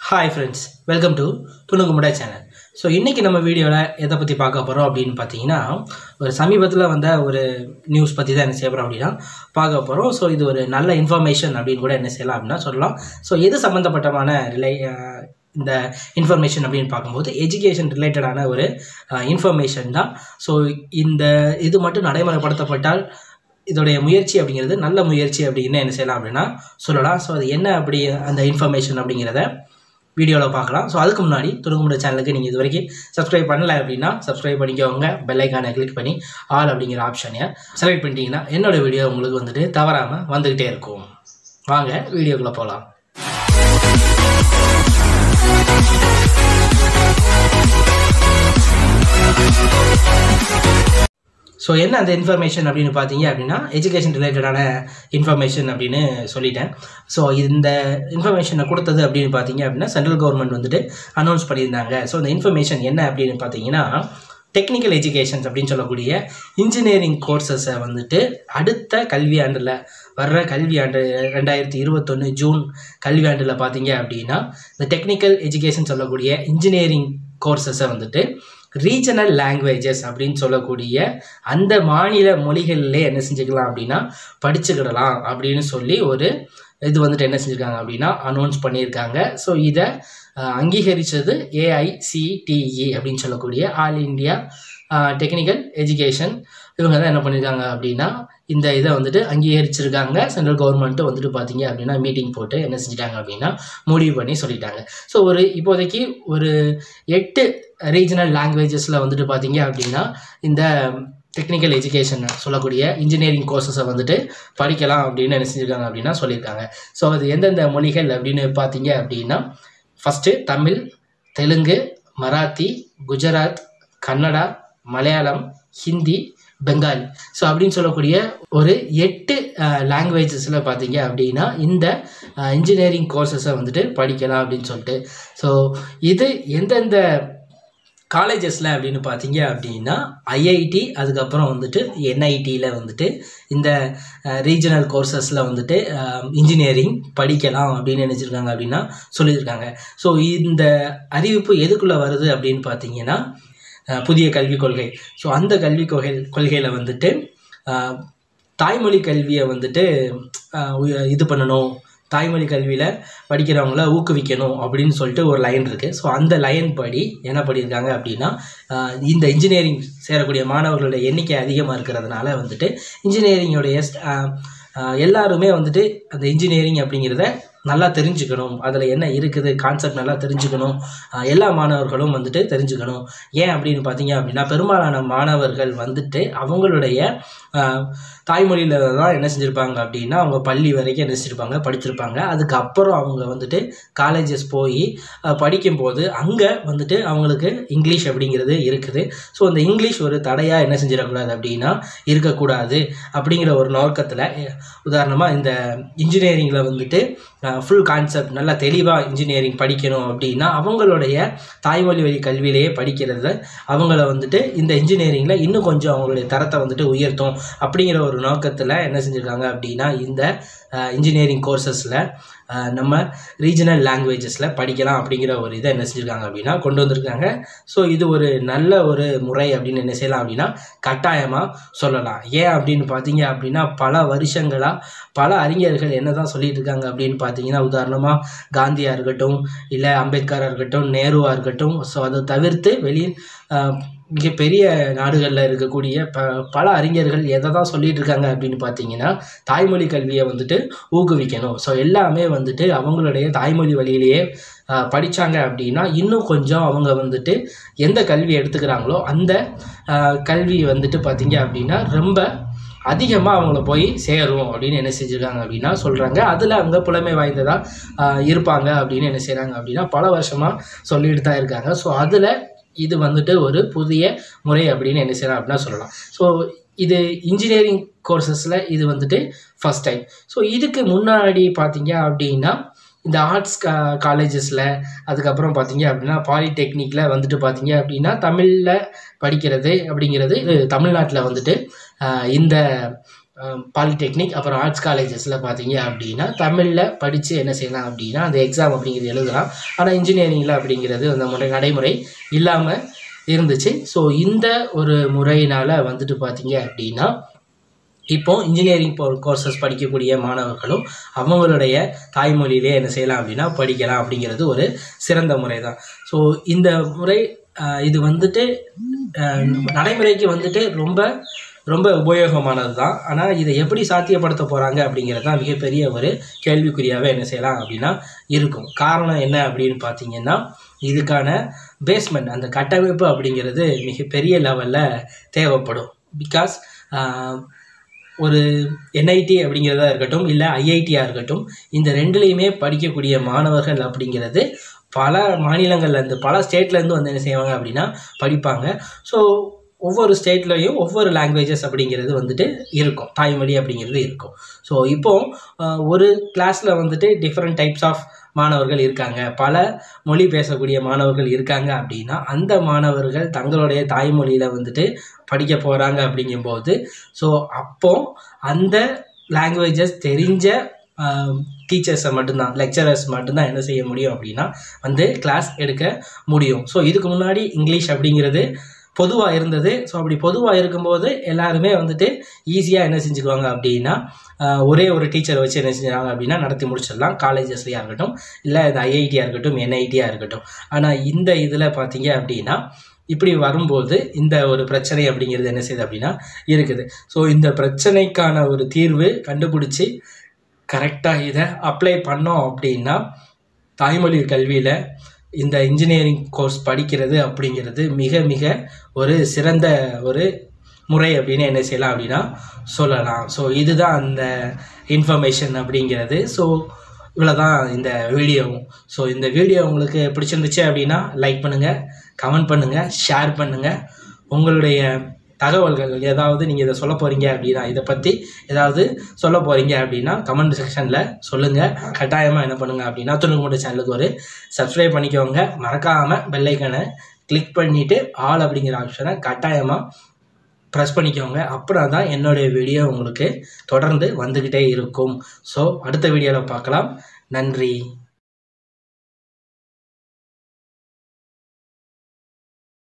hi friends welcome to Thunukkumuda channel so இன்றைக்கி நம்ம வீடியோவில் எதை பற்றி பார்க்க போகிறோம் அப்படின்னு பார்த்தீங்கன்னா ஒரு சமீபத்தில் வந்த ஒரு நியூஸ் பற்றி தான் என்ன செய்ய போகிறோம் அப்படின்னா பார்க்க போகிறோம் ஸோ இது ஒரு நல்ல இன்ஃபர்மேஷன் அப்படின்னு கூட என்ன செய்யலாம் அப்படின்னா சொல்லலாம் ஸோ எது சம்மந்தப்பட்டமான ரிலே அஹ், இந்த இன்ஃபர்மேஷன் அப்படின்னு பார்க்கும்போது எஜுகேஷன் ரிலேட்டடான ஒரு இன்ஃபர்மேஷன் தான் ஸோ இந்த இது மட்டும் நடைமுறைப்படுத்தப்பட்டால் இதோடைய முயற்சி அப்படிங்கிறது நல்ல முயற்சி அப்படின்னு என்ன செய்யலாம் அப்படின்னா சொல்லலாம் ஸோ அது என்ன அப்படி அந்த இன்ஃபர்மேஷன் அப்படிங்கிறத வீடியோவில் பார்க்கலாம் ஸோ அதுக்கு முன்னாடி துணுக்குமுட சேனலுக்கு நீங்கள் இது வரைக்கும் சப்ஸ்கிரைப் பண்ணலை அப்படின்னா சப்ஸ்கிரைப் பண்ணிக்கோங்க பெல் ஐக்கானை கிளிக் பண்ணி ஆல் அப்படிங்கிற ஆப்ஷனை செலக்ட் பண்ணிட்டீங்கன்னா என்னோட வீடியோ உங்களுக்கு வந்துட்டு தவறாமல் வந்துக்கிட்டே இருக்கும் வாங்க வீடியோக்குள்ளே போகலாம் ஸோ என்ன அந்த இன்ஃபர்மேஷன் அப்படின்னு பார்த்தீங்க அப்படின்னா எஜுகேஷன் ரிலேட்டடான இன்ஃபர்மேஷன் அப்படின்னு சொல்லிட்டேன் ஸோ இந்த இன்ஃபர்மேஷனை கொடுத்தது அப்படின்னு பார்த்தீங்க அப்படின்னா சென்ட்ரல் கவர்மெண்ட் வந்துட்டு அனௌன்ஸ் பண்ணியிருந்தாங்க ஸோ இந்த இன்ஃபர்மேஷன் என்ன அப்படின்னு பார்த்தீங்கன்னா டெக்னிக்கல் எஜுகேஷன்ஸ் அப்படின்னு சொல்லக்கூடிய இன்ஜினியரிங் கோர்சஸை வந்துட்டு அடுத்த கல்வியாண்டில் வர்ற கல்வியாண்டு ரெண்டாயிரத்தி இருபத்தொன்று ஜூன் கல்வியாண்டில் பார்த்தீங்க அப்படின்னா இந்த டெக்னிக்கல் எஜுகேஷன் சொல்லக்கூடிய இன்ஜினியரிங் கோர்சஸை வந்துட்டு ரீஜனல் லாங்குவேஜஸ் அப்படின்னு சொல்லக்கூடிய அந்த மாநில மொழிகளிலே என்ன செஞ்சுக்கலாம் அப்படின்னா படிச்சுக்கிடலாம் அப்படின்னு சொல்லி ஒரு இது வந்துட்டு என்ன செஞ்சுருக்காங்க அப்படின்னா அனௌன்ஸ் பண்ணியிருக்காங்க ஸோ இதை அஹ், அங்கீகரித்தது ஏஐசிடிஇ அப்படின்னு சொல்லக்கூடிய ஆல் இந்தியா டெக்னிக்கல் எஜுகேஷன் இவங்க தான் என்ன பண்ணியிருக்காங்க அப்படின்னா இந்த இதை வந்துட்டு அங்கீகரிச்சிருக்காங்க சென்ட்ரல் கவர்மெண்ட்டு வந்துட்டு பார்த்தீங்க அப்படின்னா மீட்டிங் போட்டு என்ன செஞ்சிட்டாங்க அப்படின்னா முடிவு பண்ணி சொல்லிட்டாங்க ஸோ ஒரு இப்போதைக்கு ஒரு எட்டு ரீஜனல் லாங்குவேஜஸில் வந்துட்டு பார்த்தீங்க அப்படின்னா இந்த டெக்னிக்கல் எஜுகேஷன் சொல்லக்கூடிய இன்ஜினியரிங் கோர்சஸை வந்துட்டு படிக்கலாம் அப்படின்னு என்ன செஞ்சுருக்காங்க அப்படின்னா சொல்லியிருக்காங்க ஸோ அது எந்தெந்த மொழிகள் அப்படின்னு பார்த்தீங்க அப்படின்னா ஃபஸ்ட்டு தமிழ் தெலுங்கு மராத்தி குஜராத் கன்னடா மலையாளம் ஹிந்தி பெங்காலி ஸோ அப்படின்னு சொல்லக்கூடிய ஒரு எட்டு லாங்குவேஜஸில் பார்த்தீங்க அப்படின்னா இந்த இன்ஜினியரிங் கோர்சஸை வந்துட்டு படிக்கலாம் அப்படின்னு சொல்லிட்டு ஸோ இது எந்தெந்த காலேஜஸில் அப்படின்னு பார்த்தீங்க அப்படின்னா ஐஐடி அதுக்கப்புறம் வந்துட்டு என்ஐடியில் வந்துட்டு இந்த ரீஜனல் கோர்சஸில் வந்துட்டு இன்ஜினியரிங் படிக்கலாம் அப்படின்னு நினச்சிருக்காங்க அப்படின்னா சொல்லியிருக்காங்க ஸோ இந்த அறிவிப்பு எதுக்குள்ளே வருது அப்படின்னு பார்த்தீங்கன்னா அஹ், புதிய கல்விக் கொள்கை ஸோ அந்த கல்விக் கொள்கை கொள்கையில் வந்துட்டு அஹ், தாய்மொழி கல்வியை வந்துட்டு அஹ், உய- இது பண்ணணும் தாய்மொழி கல்வியில் படிக்கிறவங்கள ஊக்குவிக்கணும் அப்படின்னு சொல்லிட்டு ஒரு லைன் இருக்குது ஸோ அந்த லைன் படி என்ன பண்ணியிருக்காங்க அப்படின்னா ஆஹ் இந்த இன்ஜினியரிங் சேரக்கூடிய மாணவர்களுடைய எண்ணிக்கை அதிகமாக இருக்கிறதுனால வந்துட்டு இன்ஜினியரிங்கோடைய எல்லாருமே வந்துட்டு அந்த இன்ஜினியரிங் அப்படிங்கிறத நல்லா தெரிஞ்சுக்கணும் அதில் என்ன இருக்குது கான்செப்ட் நல்லா தெரிஞ்சுக்கணும் ஆஹ் எல்லா மாணவர்களும் வந்துட்டு தெரிஞ்சுக்கணும் ஏன் அப்படின்னு பார்த்தீங்க அப்படின்னா பெரும்பாலான மாணவர்கள் வந்துட்டு அவங்களுடைய ஆஹ் தாய்மொழியில் தான் என்ன செஞ்சுருப்பாங்க அப்படின்னா அவங்க பள்ளி வரைக்கும் என்ன செஞ்சுருப்பாங்க படிச்சிருப்பாங்க அதுக்கப்புறம் அவங்க வந்துட்டு காலேஜஸ் போய் அஹ், படிக்கும்போது அங்கே வந்துட்டு அவங்களுக்கு இங்கிலீஷ் அப்படிங்கிறது இருக்குது ஸோ அந்த இங்கிலீஷ் ஒரு தடையாக என்ன செஞ்சிடக்கூடாது அப்படின்னா இருக்கக்கூடாது அப்படிங்கிற ஒரு நோக்கத்தில் உதாரணமாக இந்த இன்ஜினியரிங்கில் வந்துட்டு ஃபுல் கான்செப்ட் நல்லா தெளிவாக இன்ஜினியரிங் படிக்கணும் அப்படின்னா அவங்களுடைய தாய்மொழி வழி கல்வியிலேயே படிக்கிறத அவங்கள வந்துட்டு இந்த இன்ஜினியரிங்கில் இன்னும் கொஞ்சம் அவங்களுடைய தரத்தை வந்துட்டு உயர்த்தும் அப்படிங்கிற ஒரு நோக்கத்தில் என்ன செஞ்சுருக்காங்க அப்படின்னா இந்த இன்ஜினியரிங் கோர்சஸில் நம்ம ரீஜனல் லாங்குவேஜஸில் படிக்கலாம் அப்படிங்கிற ஒரு இதை என்ன செஞ்சுருக்காங்க அப்படின்னா கொண்டு வந்திருக்காங்க ஸோ இது ஒரு நல்ல ஒரு முறை அப்படின்னு என்ன செய்யலாம் அப்படின்னா கட்டாயமாக சொல்லலாம் ஏன் அப்படின்னு பார்த்தீங்க அப்படின்னா பல வருஷங்களாக பல அறிஞர்கள் என்ன தான் சொல்லிட்டு இருக்காங்க அப்படின்னு பார்த்தீங்கன்னா உதாரணமாக காந்தியா இருக்கட்டும் இல்லை அம்பேத்கராக இருக்கட்டும் நேருவாக இருக்கட்டும் ஸோ அதை தவிர்த்து வெளியில் ஆஹ், மிகப்பெரிய நாடுகளில் இருக்கக்கூடிய ப பல அறிஞர்கள் எதை தான் சொல்லிட்டு இருக்காங்க அப்படின்னு பார்த்தீங்கன்னா தாய்மொழி கல்வியை வந்துட்டு ஊக்குவிக்கணும் ஸோ எல்லாமே வந்துட்டு அவங்களுடைய தாய்மொழி வழியிலேயே ஆஹ், படிச்சாங்க அப்படின்னா இன்னும் கொஞ்சம் அவங்க வந்துட்டு எந்த கல்வி எடுத்துக்கிறாங்களோ அந்த ஆஹ், கல்வி வந்துட்டு பார்த்தீங்க அப்படின்னா ரொம்ப அதிகமாக அவங்கள போய் சேரும் அப்படின்னு என்ன செஞ்சுருக்காங்க அப்படின்னா சொல்கிறாங்க அதில் அவங்க புலமை வாய்ந்ததாக இருப்பாங்க அப்படின்னு என்ன செய்கிறாங்க அப்படின்னா பல வருஷமாக சொல்லிட்டு தான் இருக்காங்க ஸோ அதில் இது வந்துட்டு ஒரு புதிய முறை அப்படின்னு என்ன செய்யலாம் அப்படின்னா சொல்லலாம் ஸோ இது இன்ஜினியரிங் கோர்சஸில் இது வந்துட்டு ஃபஸ்ட் டைம் ஸோ இதுக்கு முன்னாடி பார்த்தீங்க அப்படின்னா இந்த ஆர்ட்ஸ் கா காலேஜஸில் அதுக்கப்புறம் பார்த்தீங்க அப்படின்னா பாலிடெக்னிக்கில் வந்துட்டு பார்த்தீங்க அப்படின்னா தமிழில் படிக்கிறது அப்படிங்கிறது இது தமிழ்நாட்டில் வந்துட்டு ஆஹ், இந்த பாலிடெக்னிக் அப்புறம் ஆர்ட்ஸ் காலேஜஸில் பார்த்தீங்க அப்படின்னா தமிழில் படித்து என்ன செய்யலாம் அப்படின்னா அந்த எக்ஸாம் அப்படிங்கிறது எழுதலாம் ஆனால் இன்ஜினியரிங்கில் அப்படிங்கிறது அந்த முறை நடைமுறை இல்லாமல் இருந்துச்சு ஸோ இந்த ஒரு முறையினால் வந்துட்டு பார்த்தீங்க அப்படின்னா இப்போ இன்ஜினியரிங் கோர்சஸ் படிக்கக்கூடிய மாணவர்களும் அவங்களுடைய தாய்மொழியிலே என்ன செய்யலாம் அப்படின்னா படிக்கலாம் அப்படிங்கிறது ஒரு சிறந்த முறை தான் ஸோ இந்த முறை ஆஹ், இது வந்துட்டு ஆஹ், நடைமுறைக்கு வந்துட்டு ரொம்ப ரொம்ப உபயோகமானது தான் ஆனால் இதை எப்படி சாத்தியப்படுத்த போகிறாங்க அப்படிங்கிறது தான் மிகப்பெரிய ஒரு கேள்விக்குறியாகவே என்ன செய்யலாம் அப்படின்னா இருக்கும் காரணம் என்ன அப்படின்னு பார்த்தீங்கன்னா இதுக்கான பேஸ்மெண்ட் அந்த கட்டமைப்பு அப்படிங்கிறது மிகப்பெரிய லெவலில் தேவைப்படும் பிகாஸ் ஒரு என்ஐடி அப்படிங்கிறதா இருக்கட்டும் இல்லை ஐஐடியாக இருக்கட்டும் இந்த ரெண்டுலேயுமே படிக்கக்கூடிய மாணவர்கள் அப்படிங்கிறது பல மாநிலங்கள்லேருந்து பல ஸ்டேட்லேருந்து வந்து என்ன செய்வாங்க அப்படின்னா படிப்பாங்க ஸோ ஒவ்வொரு ஸ்டேட்லேயும் ஒவ்வொரு லாங்குவேஜஸ் அப்படிங்கிறது வந்துட்டு இருக்கும் தாய்மொழி அப்படிங்கிறது இருக்கும் ஸோ இப்போ ஆஹ், ஒரு கிளாஸில் வந்துட்டு டிஃப்ரெண்ட் டைப்ஸ் ஆஃப் மாணவர்கள் இருக்காங்க பல மொழி பேசக்கூடிய மாணவர்கள் இருக்காங்க அப்படின்னா அந்த மாணவர்கள் தங்களுடைய தாய்மொழியில் வந்துட்டு படிக்க போகிறாங்க அப்படிங்கும்போது ஸோ அப்போ அந்த லாங்குவேஜஸ் தெரிஞ்ச டீச்சர்ஸை மட்டும்தான் லெக்சரர்ஸ் மட்டும்தான் என்ன செய்ய முடியும் அப்படின்னா வந்து கிளாஸ் எடுக்க முடியும் ஸோ இதுக்கு முன்னாடி இங்கிலீஷ் அப்படிங்கிறது பொதுவாக இருந்தது ஸோ அப்படி பொதுவாக இருக்கும்போது எல்லாருமே வந்துட்டு ஈஸியாக என்ன செஞ்சுக்குவாங்க அப்படின்னா ஆஹ், ஒரே ஒரு டீச்சரை வச்சு என்ன செஞ்சாங்க அப்படின்னா நடத்தி முடிச்சிடலாம் காலேஜஸ்லையாக இருக்கட்டும் இல்லை இது ஐஐடியாக இருக்கட்டும் என்ஐடியாக இருக்கட்டும் ஆனால் இந்த இதில் பார்த்தீங்க அப்படின்னா இப்படி வரும்போது இந்த ஒரு பிரச்சனை அப்படிங்கிறது என்ன செய்யுது அப்படின்னா இருக்குது ஸோ இந்த பிரச்சனைக்கான ஒரு தீர்வு கண்டுபிடிச்சி கரெக்டாக இதை அப்ளை பண்ணோம் அப்படின்னா தாய்மொழி கல்வியில் இந்த இன்ஜினியரிங் கோர்ஸ் படிக்கிறது அப்படிங்கிறது மிக மிக ஒரு சிறந்த ஒரு முறை அப்படின்னு என்ன செய்யலாம் அப்படின்னா சொல்லலாம் ஸோ இதுதான் அந்த இன்ஃபர்மேஷன் அப்படிங்கிறது ஸோ இவ்வளோதான் இந்த வீடியோவும் ஸோ இந்த வீடியோ உங்களுக்கு பிடிச்சிருந்துச்சு அப்படின்னா லைக் பண்ணுங்கள் கமெண்ட் பண்ணுங்கள் ஷேர் பண்ணுங்கள் உங்களுடைய தகவல்கள் ஏதாவது நீங்கள் இதை சொல்ல போகிறீங்க அப்படின்னா இதை பற்றி ஏதாவது சொல்ல போகிறீங்க அப்படின்னா கமெண்ட் செக்ஷனில் சொல்லுங்கள் கட்டாயமாக என்ன பண்ணுங்கள் அப்படின்னா துணுக்கு மூட்டை சேனலுக்கு ஒரு சப்ஸ்கிரைப் பண்ணிக்கோங்க மறக்காமல் பெல்லைக்கனை கிளிக் பண்ணிவிட்டு ஆல் அப்படிங்கிற ஆப்ஷனை கட்டாயமாக ப்ரெஸ் பண்ணிக்கோங்க அப்புறம் தான் என்னுடைய வீடியோ உங்களுக்கு தொடர்ந்து வந்துக்கிட்டே இருக்கும் ஸோ அடுத்த வீடியோவில் பார்க்கலாம் நன்றி